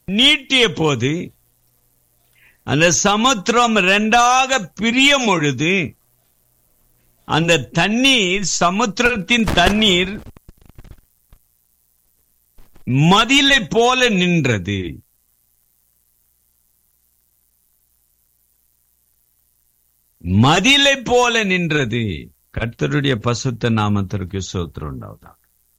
நீட்டிய போது அந்த சமுத்திரம் ரெண்டாக பிரியும் பொழுது அந்த தண்ணீர் சமுத்திரத்தின் தண்ணீர் மதிலை போல நின்றது மதிலை போல நின்றது கர்த்தருடைய பசுத்த நாமத்திற்கு சோத்திரம் உண்டாவதாக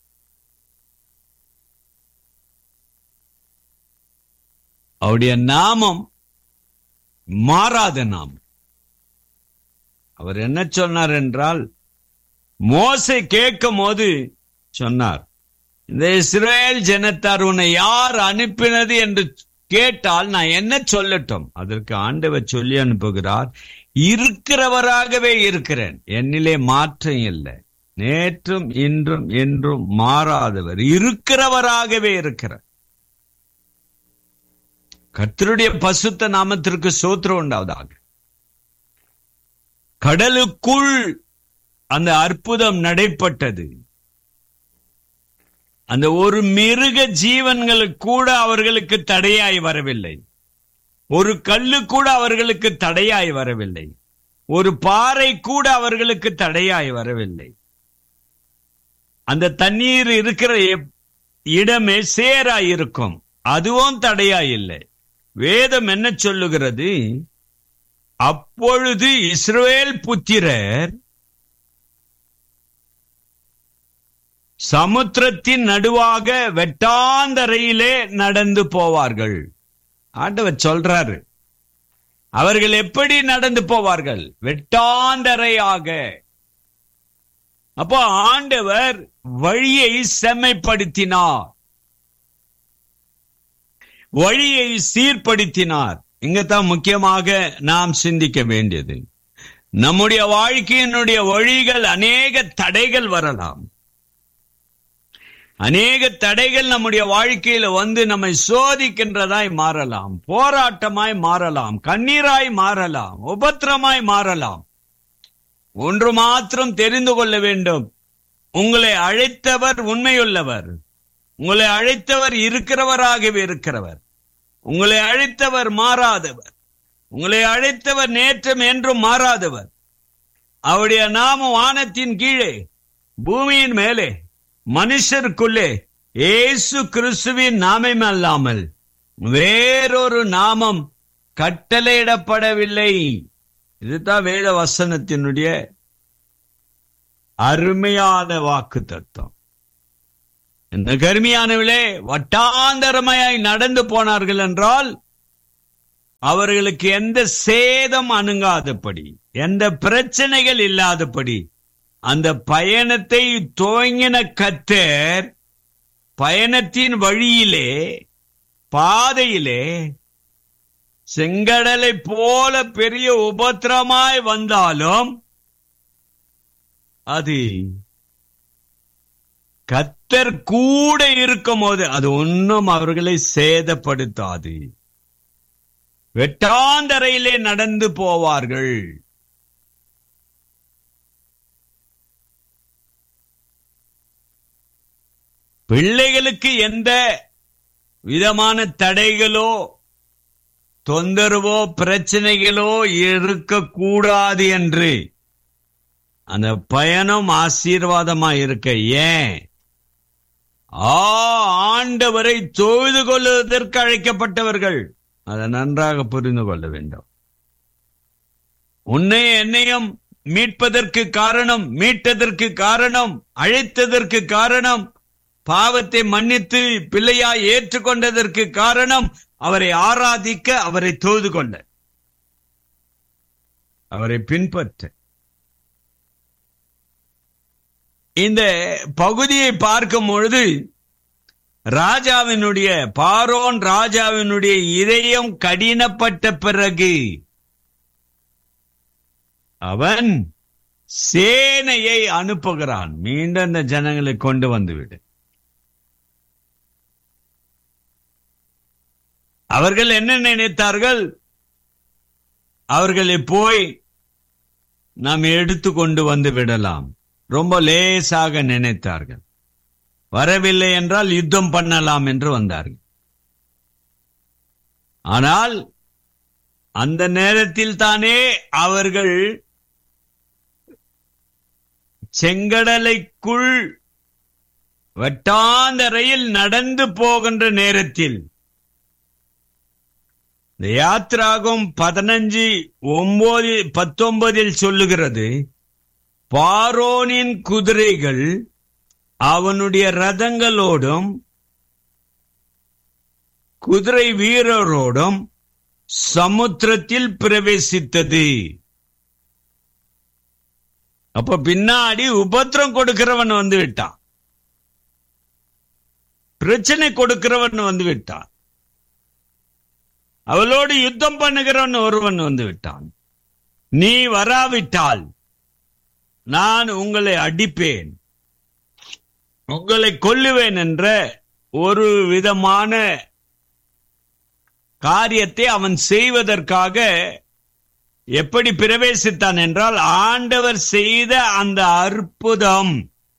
அவருடைய நாமம் மாறாத நாமம் அவர் என்ன சொன்னார் என்றால் மோசை கேட்கும் போது சொன்னார் இந்த இஸ்ரேல் ஜனத்தார் உன்னை யார் அனுப்பினது என்று கேட்டால் நான் என்ன சொல்லட்டும் அதற்கு ஆண்டவர் சொல்லி அனுப்புகிறார் இருக்கிறவராகவே இருக்கிறேன் என்னிலே மாற்றம் இல்லை நேற்றும் இன்றும் என்றும் மாறாதவர் இருக்கிறவராகவே இருக்கிறார் கர்த்தருடைய பசுத்த நாமத்திற்கு சோத்திரம் உண்டாவதாக கடலுக்குள் அந்த அற்புதம் நடைப்பட்டது அந்த ஒரு மிருக ஜீவன்கள் கூட அவர்களுக்கு தடையாய் வரவில்லை ஒரு கல்லு கூட அவர்களுக்கு தடையாய் வரவில்லை ஒரு பாறை கூட அவர்களுக்கு தடையாய் வரவில்லை அந்த தண்ணீர் இருக்கிற இடமே சேராய் இருக்கும் அதுவும் தடையாய் இல்லை வேதம் என்ன சொல்லுகிறது அப்பொழுது இஸ்ரவேல் புத்திரர் சமுத்திரத்தின் நடுவாக வெட்டாந்தரையிலே நடந்து போவார்கள் ஆண்டவர் சொல்றாரு அவர்கள் எப்படி நடந்து போவார்கள் வெட்டாந்தரையாக அப்போ ஆண்டவர் வழியை செம்மைப்படுத்தினார் வழியை சீர்படுத்தினார் இங்கதான் முக்கியமாக நாம் சிந்திக்க வேண்டியது நம்முடைய வாழ்க்கையினுடைய வழிகள் அநேக தடைகள் வரலாம் அநேக தடைகள் நம்முடைய வாழ்க்கையில வந்து நம்மை சோதிக்கின்றதாய் மாறலாம் போராட்டமாய் மாறலாம் கண்ணீராய் மாறலாம் உபத்திரமாய் மாறலாம் ஒன்று மாத்திரம் தெரிந்து கொள்ள வேண்டும் உங்களை அழைத்தவர் உண்மையுள்ளவர் உங்களை அழைத்தவர் இருக்கிறவராகவே இருக்கிறவர் உங்களை அழைத்தவர் மாறாதவர் உங்களை அழைத்தவர் நேற்றம் என்றும் மாறாதவர் அவருடைய நாம வானத்தின் கீழே பூமியின் மேலே மனுஷருக்குள்ளே ஏசு கிறிஸ்துவின் நாமம் அல்லாமல் வேறொரு நாமம் கட்டளையிடப்படவில்லை இதுதான் வேத வசனத்தினுடைய அருமையான வாக்கு தத்துவம் இந்த கருமையானவிலே வட்டாந்தரமையாய் நடந்து போனார்கள் என்றால் அவர்களுக்கு எந்த சேதம் அணுகாதபடி எந்த பிரச்சனைகள் இல்லாதபடி அந்த பயணத்தை துவங்கின கத்தர் பயணத்தின் வழியிலே பாதையிலே செங்கடலை போல பெரிய உபத்திரமாய் வந்தாலும் அது கத்தர் கூட இருக்கும் போது அது ஒன்றும் அவர்களை சேதப்படுத்தாது வெட்டாந்தரையிலே நடந்து போவார்கள் பிள்ளைகளுக்கு எந்த விதமான தடைகளோ தொந்தரவோ பிரச்சனைகளோ இருக்கக்கூடாது என்று அந்த பயணம் ஆசீர்வாதமா இருக்க ஏன் ஆ ஆண்டவரை தொழுது கொள்வதற்கு அழைக்கப்பட்டவர்கள் அதை நன்றாக புரிந்து கொள்ள வேண்டும் உன்னை என்னையும் மீட்பதற்கு காரணம் மீட்டதற்கு காரணம் அழைத்ததற்கு காரணம் பாவத்தை மன்னித்து பிள்ளையாய் ஏற்றுக்கொண்டதற்கு காரணம் அவரை ஆராதிக்க அவரை தொழுது கொள்ள அவரை பின்பற்ற இந்த பகுதியை பார்க்கும் பொழுது ராஜாவினுடைய பாரோன் ராஜாவினுடைய இதயம் கடினப்பட்ட பிறகு அவன் சேனையை அனுப்புகிறான் மீண்டும் அந்த ஜனங்களை கொண்டு வந்துவிடு அவர்கள் என்ன நினைத்தார்கள் அவர்களை போய் நாம் எடுத்து கொண்டு வந்து விடலாம் ரொம்ப லேசாக நினைத்தார்கள் வரவில்லை என்றால் யுத்தம் பண்ணலாம் என்று வந்தார்கள் ஆனால் அந்த நேரத்தில் தானே அவர்கள் செங்கடலைக்குள் வட்டாந்தரையில் நடந்து போகின்ற நேரத்தில் இந்த யாத்ராகும் பதினஞ்சு ஒன்பது பத்தொன்பதில் சொல்லுகிறது பாரோனின் குதிரைகள் அவனுடைய ரதங்களோடும் குதிரை வீரரோடும் சமுத்திரத்தில் பிரவேசித்தது அப்ப பின்னாடி உபத்திரம் கொடுக்கிறவன் வந்து விட்டான் பிரச்சனை கொடுக்கிறவன் வந்து விட்டான் அவளோடு யுத்தம் பண்ணுகிறவன் ஒருவன் வந்து விட்டான் நீ வராவிட்டால் நான் உங்களை அடிப்பேன் உங்களை கொல்லுவேன் என்ற ஒரு விதமான காரியத்தை அவன் செய்வதற்காக எப்படி பிரவேசித்தான் என்றால் ஆண்டவர் செய்த அந்த அற்புதம்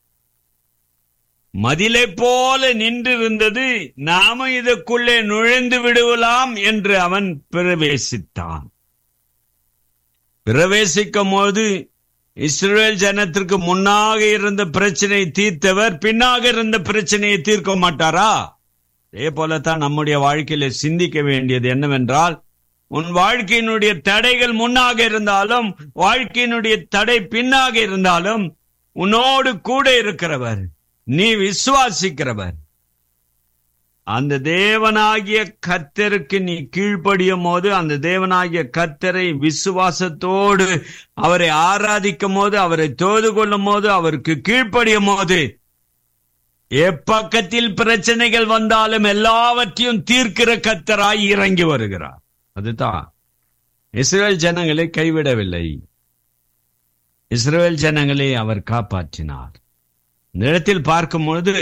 மதிலை போல நின்றிருந்தது நாம இதற்குள்ளே நுழைந்து விடுவலாம் என்று அவன் பிரவேசித்தான் பிரவேசிக்கும் போது இஸ்ரேல் ஜனத்திற்கு முன்னாக இருந்த பிரச்சனை தீர்த்தவர் பின்னாக இருந்த பிரச்சனையை தீர்க்க மாட்டாரா அதே போலத்தான் நம்முடைய வாழ்க்கையில சிந்திக்க வேண்டியது என்னவென்றால் உன் வாழ்க்கையினுடைய தடைகள் முன்னாக இருந்தாலும் வாழ்க்கையினுடைய தடை பின்னாக இருந்தாலும் உன்னோடு கூட இருக்கிறவர் நீ விசுவாசிக்கிறவர் அந்த தேவனாகிய கத்தருக்கு நீ கீழ்ப்படியும் போது அந்த தேவனாகிய கத்தரை விசுவாசத்தோடு அவரை ஆராதிக்கும் போது அவரை தோது கொள்ளும் போது அவருக்கு கீழ்ப்படியும் போது எப்பக்கத்தில் பிரச்சனைகள் வந்தாலும் எல்லாவற்றையும் தீர்க்கிற கத்தராய் இறங்கி வருகிறார் அதுதான் இஸ்ரேல் ஜனங்களை கைவிடவில்லை இஸ்ரேல் ஜனங்களை அவர் காப்பாற்றினார் இந்த இடத்தில் பார்க்கும் பொழுது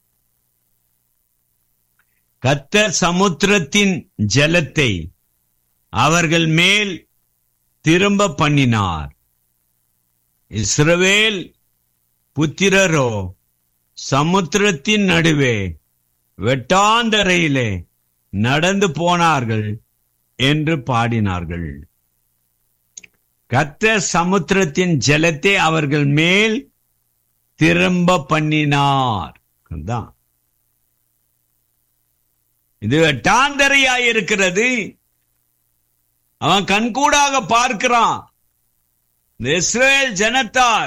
கத்தர் சமுத்திரத்தின் ஜலத்தை அவர்கள் மேல் திரும்ப பண்ணினார் இஸ்ரவேல் புத்திரரோ சமுத்திரத்தின் நடுவே வெட்டாந்தரையிலே நடந்து போனார்கள் என்று பாடினார்கள் கத்த சமுத்திரத்தின் ஜலத்தை அவர்கள் மேல் திரும்ப பண்ணினார் தான் இது வெட்டாந்தரையாய் இருக்கிறது அவன் கண்கூடாக பார்க்கிறான் இந்த இஸ்ரேல் ஜனத்தார்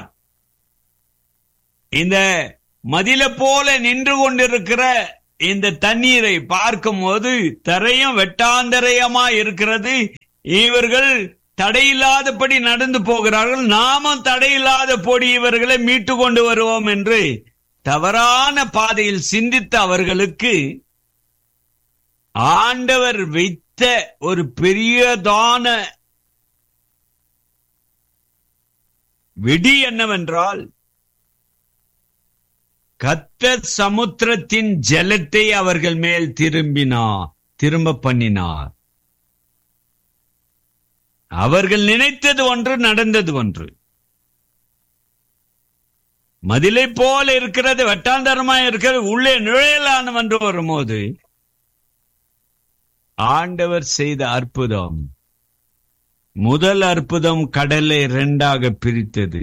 இந்த மதில போல நின்று கொண்டிருக்கிற இந்த தண்ணீரை பார்க்கும் போது தரையும் வெட்டாந்தரையமா இருக்கிறது இவர்கள் தடையில்லாதபடி நடந்து போகிறார்கள் நாமும் தடையில்லாதபடி இவர்களை மீட்டு கொண்டு வருவோம் என்று தவறான பாதையில் சிந்தித்த அவர்களுக்கு ஆண்டவர் வைத்த ஒரு பெரியதான விடி என்னவென்றால் கத்தர் சமுத்திரத்தின் ஜலத்தை அவர்கள் மேல் திரும்பினார் திரும்ப பண்ணினார் அவர்கள் நினைத்தது ஒன்று நடந்தது ஒன்று மதிலை போல இருக்கிறது வட்டாந்தரமா இருக்கிறது உள்ளே நுழையலான என்று வரும்போது ஆண்டவர் செய்த அற்புதம் முதல் அற்புதம் கடலை இரண்டாக பிரித்தது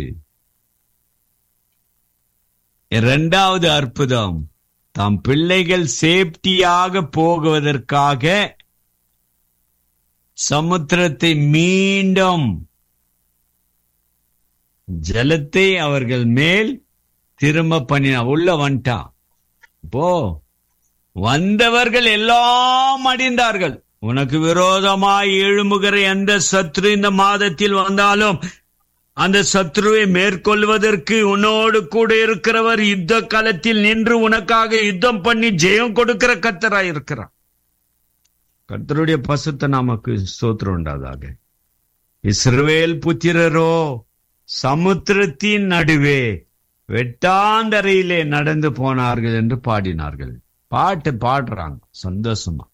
இரண்டாவது அற்புதம் தம் பிள்ளைகள் சேப்டியாக போகுவதற்காக சமுத்திரத்தை மீண்டும் ஜலத்தை அவர்கள் மேல் திரும்ப பண்ணினா உள்ள வந்துட்டான் போ வந்தவர்கள் எல்லாம் அடிந்தார்கள் உனக்கு விரோதமாய் எழும்புகிற எந்த சத்ரு இந்த மாதத்தில் வந்தாலும் அந்த சத்ருவை மேற்கொள்வதற்கு உன்னோடு கூட இருக்கிறவர் யுத்த காலத்தில் நின்று உனக்காக யுத்தம் பண்ணி ஜெயம் கொடுக்கிற கத்தராய் இருக்கிறார் கர்த்தருடைய பசுத்த நமக்கு ஸ்தோத்திரம் உண்டாதாக இஸ்ரவேல் புத்திரரோ சமுத்திரத்தின் நடுவே வெட்டாந்தரையிலே நடந்து போனார்கள் என்று பாடினார்கள் பாட்டு பாடுறாங்க சந்தோஷமா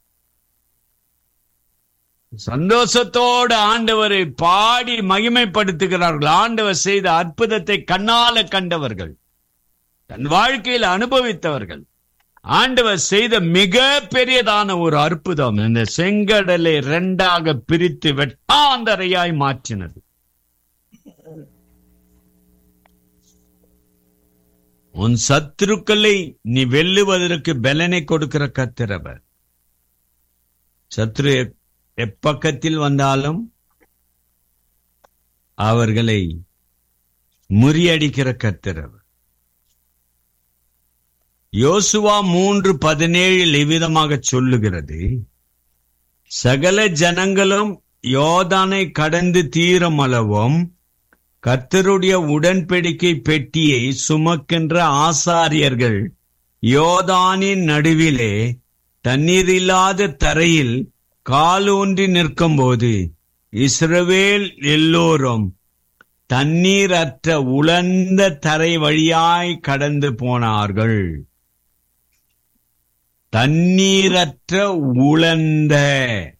சந்தோஷத்தோடு ஆண்டவரை பாடி மகிமைப்படுத்துகிறார்கள் ஆண்டவர் செய்த அற்புதத்தை கண்ணால கண்டவர்கள் தன் வாழ்க்கையில் அனுபவித்தவர்கள் ஆண்டவர் செய்த மிக பெரியதான ஒரு அற்புதம் இந்த செங்கடலை இரண்டாக பிரித்து வெட்டாந்தரையாய் மாற்றினது உன் சத்துருக்களை நீ வெல்லுவதற்கு பலனை கொடுக்கிற கத்திரவர் சத்ரு எப்- எப்பக்கத்தில் வந்தாலும் அவர்களை முறியடிக்கிற கத்திரவர் யோசுவா மூன்று பதினேழில் இவ்விதமாக சொல்லுகிறது சகல ஜனங்களும் யோதானை கடந்து தீரமளவும் கர்த்தருடைய உடன்படிக்கை பெட்டியை சுமக்கின்ற ஆசாரியர்கள் யோதானின் நடுவிலே தண்ணீர் இல்லாத தரையில் காலூன்றி நிற்கும்போது இஸ்ரவேல் எல்லோரும் தண்ணீரற்ற உலர்ந்த தரை வழியாய் கடந்து போனார்கள் தண்ணீரற்ற உலர்ந்த